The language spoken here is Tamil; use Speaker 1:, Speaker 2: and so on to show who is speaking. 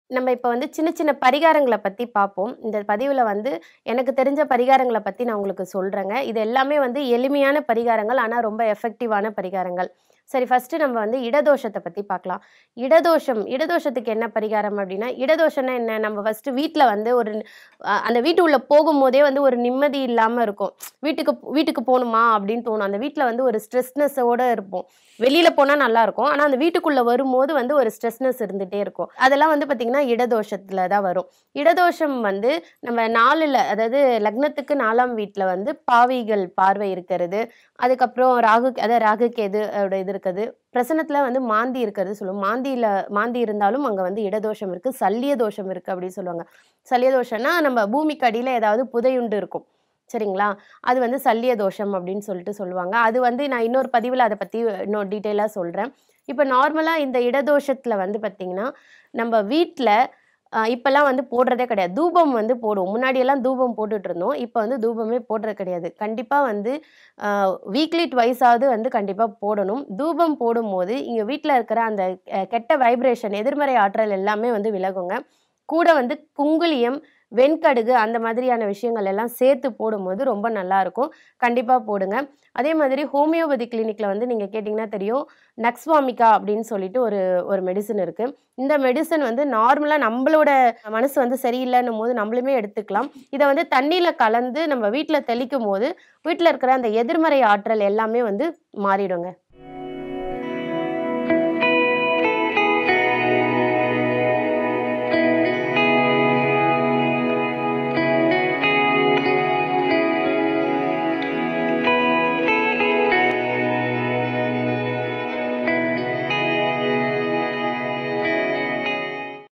Speaker 1: நம்ம இப்ப வந்து சின்ன சின்ன பரிகாரங்கள பத்தி பார்ப்போம். இந்த பதிவுல வந்து எனக்கு தெரிஞ்ச பரிகாரங்கள பத்தி நான் உங்களுக்கு சொல்றேங்க. இது எல்லாமே வந்து எளிமையான பரிகாரங்கள். ஆனா ரொம்ப எஃபெக்டிவான பரிகாரங்கள். சரி ஃபர்ஸ்ட்டு நம்ம வந்து இடதோஷத்த பத்தி பார்க்கலாம். இடதோஷம் இடதோஷத்துக்கு என்ன பரிகாரம் அப்டின்னா, இடதோஷம்னா என்ன? நம்ம ஃபர்ஸ்ட்டு வீட்ல வந்து ஒரு அ அந்த வீட்டு உள்ள போகும்போதே வந்து ஒரு நிம்மதி இல்லாம இருக்கும். வீட்டுக்கு வீட்டுக்கு போணுமா அப்டின்னு தோணும். அந்த வீட்ல வந்து ஒரு ஸ்ட்ரெஸ்னஸோட இருப்போம். வெளில போனா நல்லாருக்கும். ஆனா அந்த வீட்டுக்குள்ள வரும்போது வந்து ஒரு ஸ்ட்ரெஸ்னஸ் இருந்துட்டே இருக்கும். அதெல்லாம் வந்து பார்த்தீங்கன்னா, இடதோஷத்துல தான் வரும். இடதோஷம் வந்து நம்ம 4ல அதாவது லக்னத்துக்கு 4ஆம் வீட்ல வந்து பாவிகள் பார்வை இருக்கிறது. அதுக்கப்புறம் ராகு அதாவது ராகு கேது ஓட இது இருக்குது. பிரசனத்துல வந்து மாந்தி இருக்கிறது சொல்லுவோம். மாந்தியில மாந்தி இருந்தாலும் அங்க வந்து இடதோஷம் இருக்கு. சல்லிய தோஷம் இருக்கு அப்டின்னு சொல்லுவாங்க. சல்லிய தோஷம்னா நம்ம பூமிக்கு அடியில ஏதாவது புதையுண்டு இருக்கும். சரிங்களா? அது வந்து சல்லிய தோஷம் அப்டின்னு சொல்லிட்டு சொல்லுவாங்க. அது வந்து நான் இன்னொரு பதிவுல அத பத்தி இன்னும் டீட்டெயிலா சொல்றேன். இப்ப நார்மலா இந்த இடதோஷத்துல வந்து பார்த்தீங்கன்னா, நம்ம வீட்ல அ இப்பலாம் வந்து போடுறதே கிடையாது. தூபம் வந்து போடுவோம். முன்னாடியெல்லாம் தூபம் போட்டுட்ருந்தோம். இப்ப வந்து தூபமே போடுறது கிடையாது. கண்டிப்பா வந்து அ வீக்லி ட்வைஸாவது வந்து கண்டிப்பா போடணும். தூபம் போடும்போது இங்க வீட்ல இருக்கிற அந்த அ கெட்ட வைப்ரேஷன் எதிர்மறை ஆற்றல் எல்லாமே வந்து விலகுங்க. கூட வந்து குங்குலியம், வெண்கடுகு அந்த மாதிரியான விஷயங்கள் எல்லாம் சேர்த்து போடும்போது ரொம்ப நல்லாருக்கும். கண்டிப்பா போடுங்க. அதே மாதிரி ஹோமியோபதி கிளினிக்ல வந்து நீங்க கேட்டீங்கன்னா தெரியும். நக்ஸ்வாமிகா அப்டின்னு சொல்லிட்டு ஒரு ஒரு மெடிசின் இருக்கு. இந்த மெடிசின் வந்து நார்மலா நம்பளோட மனசு வந்து சரியில்லன்னும்போது நம்மளுமே எடுத்துக்கலாம். இத வந்து தண்ணீல கலந்து நம்ம வீட்ல தெளிக்கும்போது, வீட்ல இருக்கிற அந்த எதிர்மறை ஆற்றல் எல்லாமே வந்து மாறிடுங்க.